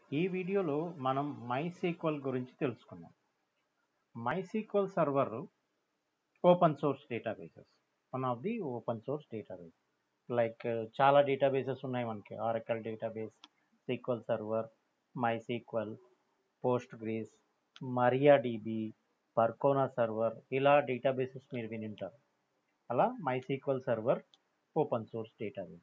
ఈ వీడియోలో మనం MySQL గురించి తెలుసుకుందాం. MySQL server open source databases. One of the open source database. Like చాలా డేటాబేసెస్ ఉన్నాయి మనకి. Oracle database, SQL server, MySQL, Postgres, MariaDB, Percona server ఇలా డేటాబేసెస్ మీరు వినుంటారు. అలా MySQL server open source database.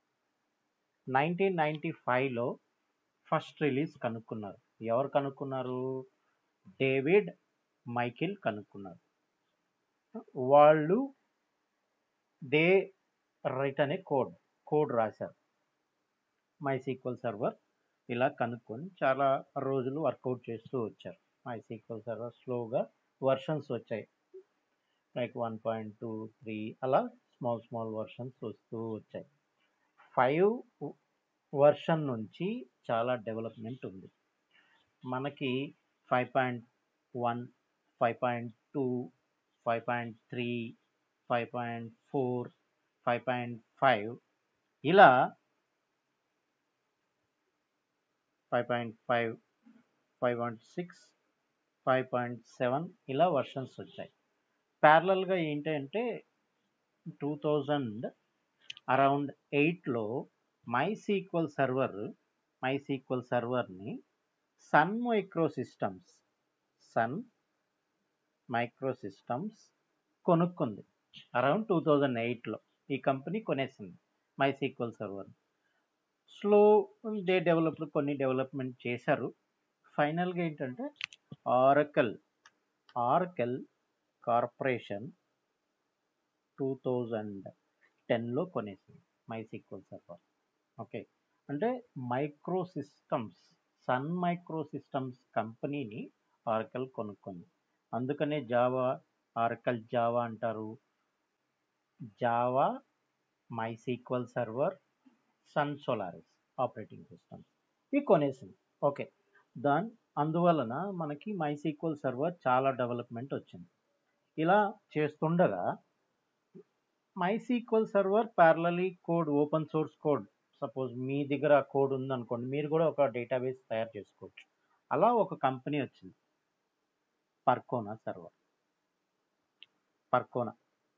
1995లో ఫస్ట్ రిలీజ్ కనుక్కున్నారు. ఎవరు కనుక్కున్నారు? డేవిడ్ మైకెల్ కనుక్కున్నారు. వాళ్ళు దే రైట్ అనే కోడ్ కోడ్ రాశారు. MySQL సర్వర్ ఇలా కనుక్కొని చాలా రోజులు వర్కౌట్ చేస్తూ వచ్చారు. MySQL సర్వర్ స్లోగా వర్షన్స్ వచ్చాయి. లైక్ 1.2, 3 అలా స్మాల్ స్మాల్ వర్షన్స్ వస్తూ వచ్చాయి. 5 వర్షన్ నుంచి చాలా డెవలప్‌మెంట్ ఉంది. మనకి 5.1, 5.2, 5.3, 5.4, 5.5 ఇలా 5.5, 5.6, 5.7 ఇలా వర్షన్స్ వచ్చాయి. ప్యారలల్‌గా ఏంటంటే 2000 అరౌండ్ 8లో MySQL సర్వర్ MySQL సర్వర్‌ని Sun microsystems Sun microsystems కొనుక్కుంది. అరౌండ్ 2008లో ఈ కంపెనీ కొనేసింది MySQL సర్వర్‌ని. స్లో దే డెవలప్డ్ కొన్ని డెవలప్‌మెంట్ చేశారు. ఫైనల్‌గా ఏంటంటే ఆరకల్ ఆరకల్ కార్పొరేషన్ 2010లో కొనేసింది MySQL సర్వర్. ఓకే. అంటే microsystems Sun microsystems కంపెనీని ఆరకల్ కొనుక్కుంది. అందుకనే జావా, ఆరకల్ జావా అంటారు. Java, MySQL server, Sun Solaris operating systems ఇవి కొనేసింది. ఓకే. దాన్ అందువలన మనకి MySQL సర్వర్ చాలా డెవలప్‌మెంట్ వచ్చింది. ఇలా చేస్తుండగా MySQL server parallelly code open source code suppose మీ దగ్గర కోడ్ ఉందనుకోండి. మీరు కూడా ఒక డేటాబేస్ తయారు చేసుకోవచ్చు. అలా ఒక కంపెనీ వచ్చింది. పర్కోనా సర్వర్. పర్కోనా.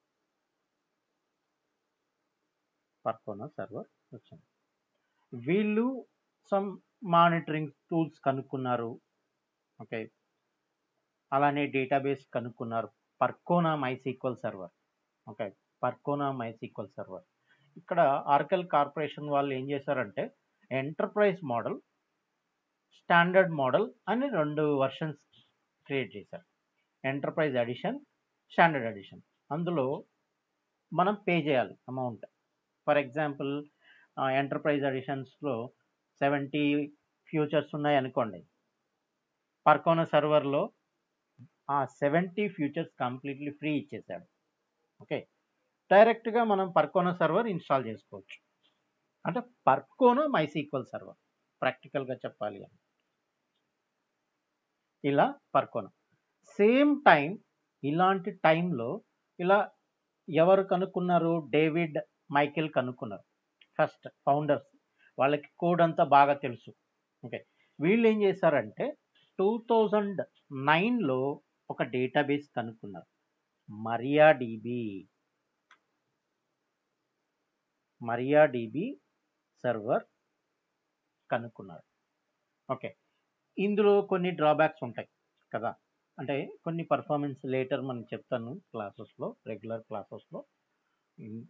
పర్కోనా సర్వర్ వచ్చింది. వీళ్ళు సమ్ మానిటరింగ్ టూల్స్ కనుక్కున్నారు. ఓకే. అలానే డేటాబేస్ కనుక్కున్నారు. Percona MySQL server. Okay. Percona MySQL server. ఇక్కడ ఆరకల్ కార్పొరేషన్ వాళ్ళు ఏం చేశారంటే ఎంటర్‌ప్రైజ్ మోడల్, స్టాండర్డ్ మోడల్ అని 2 వర్షన్స్ క్రియేట్ చేశారు. Enterprise edition, standard edition. అందులో మనం పే చేయాలి amount. For example ah, enterprise ఎడిషన్స్‌లో 70 ఫ్యూచర్స్ ఉన్నాయనుకోండి. పర్కోనా సర్వర్‌లో ఆ 70 ఫ్యూచర్స్ కంప్లీట్‌లీ ఫ్రీ ఇచ్చేసాడు. ఓకే. డైరెక్ట్‌గా మనం పర్కోనా సర్వర్ ఇన్‌స్టాల్ చేసుకోవచ్చు. అంటే పర్కోనా MySQL సర్వర్ ప్రాక్టికల్‌గా చెప్పాలి అంటే. ఇలా పర్కోనా. సేమ్ టైమ్ ఇలాంటి టైంలో ఇలా ఎవరు కనుక్కున్నారు? డేవిడ్ మైకెల్ కనుక్కున్నారు. First founders. వాళ్ళకి కోడ్ అంతా బాగా తెలుసు. ఓకే. వీళ్ళు ఏం చేశారంటే 2009లో ఒక డేటాబేస్ కనుక్కున్నారు. మరియాడిబి. మరియాడిబి సర్వర్ కనుక్కున్నారు. ఓకే. ఇందులో కొన్ని డ్రాబ్యాక్స్ ఉంటాయి కదా! అంటే కొన్ని పెర్ఫార్మన్స్ లేటర్ మనం చెప్తాను క్లాసెస్‌లో రెగ్యులర్ క్లాసెస్‌లో. హ్మ్.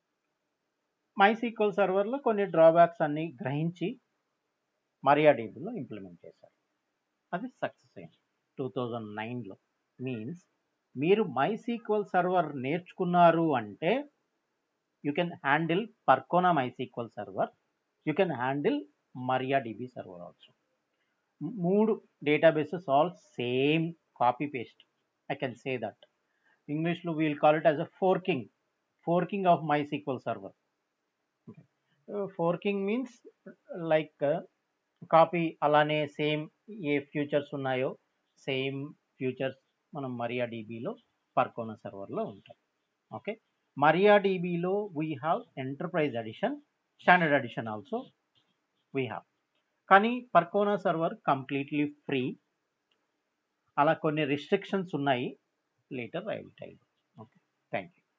MySQL సర్వర్‌లో కొన్ని డ్రాబ్యాక్స్ అన్నీ గ్రహించి మరియాడిబిలో ఇంప్లిమెంట్ చేశారు. అది సక్సెస్ అయింది. 2009లో. మీన్స్ మీరు MySQL సర్వర్ నేర్చుకున్నారు అంటే you can handle Percona MySQL server. You can handle MariaDB server also. 3 databases all same copy paste. I can say that. ఇంగ్లీష్‌లో we will call it as a forking. Forking of MySQL server. Okay. Forking means like copy అలానే same ఏ features ఉన్నాయో same features మనం మరియాడిబిలో Percona సర్వర్‌లో ఉంటాయి. Okay. మరియాడిబిలో we have enterprise edition, standard edition also we have. కానీ Percona server completely free అలా కొన్ని రిస్ట్రిక్షన్స్ ఉన్నాయి later I will tell okay thank you